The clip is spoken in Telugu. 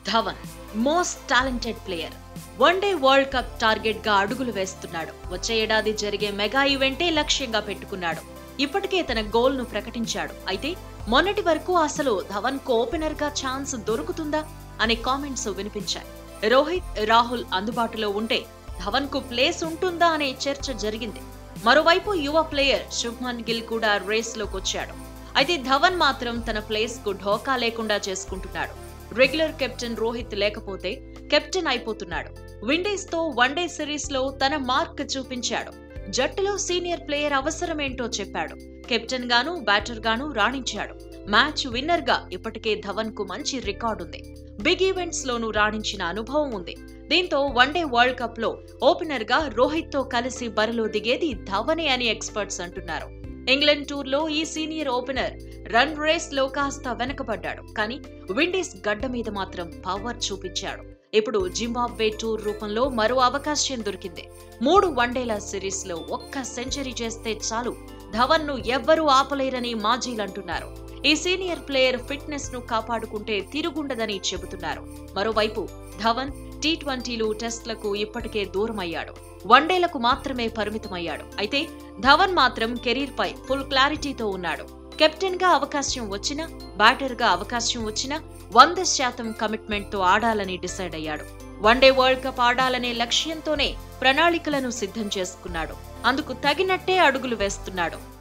Dhawan most talented player one day world cup target గా అడుగులు వేస్తున్నాడు వచ్చే ఏడాది జరిగే మెగా ఈవెంటే లక్ష్యంగా పెట్టుకున్నాడు ఇప్పటికే తన గోల్ ను ప్రకటించాడు అయితే మొన్నటి వరకు అసలు ధవన్ కు ఓపెనర్ గా ఛాన్స్ దొరుకుతుందా అనే కామెంట్స్ వినిపించాయి రోహిత్ రాహుల్ అందుబాటులో ఉంటే ధవన్ కు ప్లేస్ ఉంటుందా అనే చర్చ జరిగింది మరోవైపు యువ ప్లేయర్ శుభ్మన్ గిల్ కూడా రేస్ లోకి వచ్చాడు అయితే ధవన్ మాత్రం తన ప్లేస్ కు ఢోకా లేకుండా చేసుకుంటున్నాడు రెగ్యులర్ కెప్టెన్ రోహిత్ లేకపోతే కెప్టెన్ అయిపోతున్నాడు విండీస్ తో వన్డే సిరీస్ లో తన మార్క్ చూపించాడు జట్టులో సీనియర్ ప్లేయర్ అవసరమేంటో చెప్పాడు కెప్టెన్ గాను బ్యాటర్ గాను రాణించాడు మ్యాచ్ విన్నర్ గా ఇప్పటికే ధవన్ కు మంచి రికార్డు ఉంది బిగ్ ఈవెంట్స్ లోనూ రాణించిన అనుభవం ఉంది దీంతో వన్డే వరల్డ్ కప్ లో ఓపెనర్ గా రోహిత్ తో కలిసి బరిలో దిగేది ధవనే అని ఎక్స్పర్ట్స్ అంటున్నారు ఇంగ్లాండ్ టూర్ లో ఈ సీనియర్ ఓపెనర్ రన్ రేస్ లో కాస్త వెనకబడ్డాడు కానీ విండీస్ గడ్డ మీద మాత్రం పవర్ చూపించాడు ఇప్పుడు జింబాబ్వే టూర్ రూపంలో మరో అవకాశం దొరికింది మూడు వన్డేల సిరీస్ లో ఒక్క సెంచరీ చేస్తే చాలు ధవన్ ను ఎవ్వరూ ఆపలేరని మాజీలు అంటున్నారు ఈ సీనియర్ ప్లేయర్ ఫిట్నెస్ ను కాపాడుకుంటే తిరుగుండదని చెబుతున్నారు మరోవైపు ధవన్ టీ ట్వంటీలు టెస్ట్లకు ఇప్పటికే దూరమయ్యాడు వన్డేలకు మాత్రమే పరిమితమయ్యాడు అయితే ధవన్ మాత్రం కెరీర్ పై ఫుల్ క్లారిటీతో ఉన్నాడు కెప్టెన్ గా అవకాశం వచ్చినా బ్యాటర్ గా అవకాశం వచ్చినా వంద శాతం కమిట్మెంట్ తో ఆడాలని డిసైడ్ అయ్యాడు వన్డే వరల్డ్ కప్ ఆడాలనే లక్ష్యంతోనే ప్రణాళికలను సిద్ధం చేసుకున్నాడు అందుకు తగినట్టే అడుగులు వేస్తున్నాడు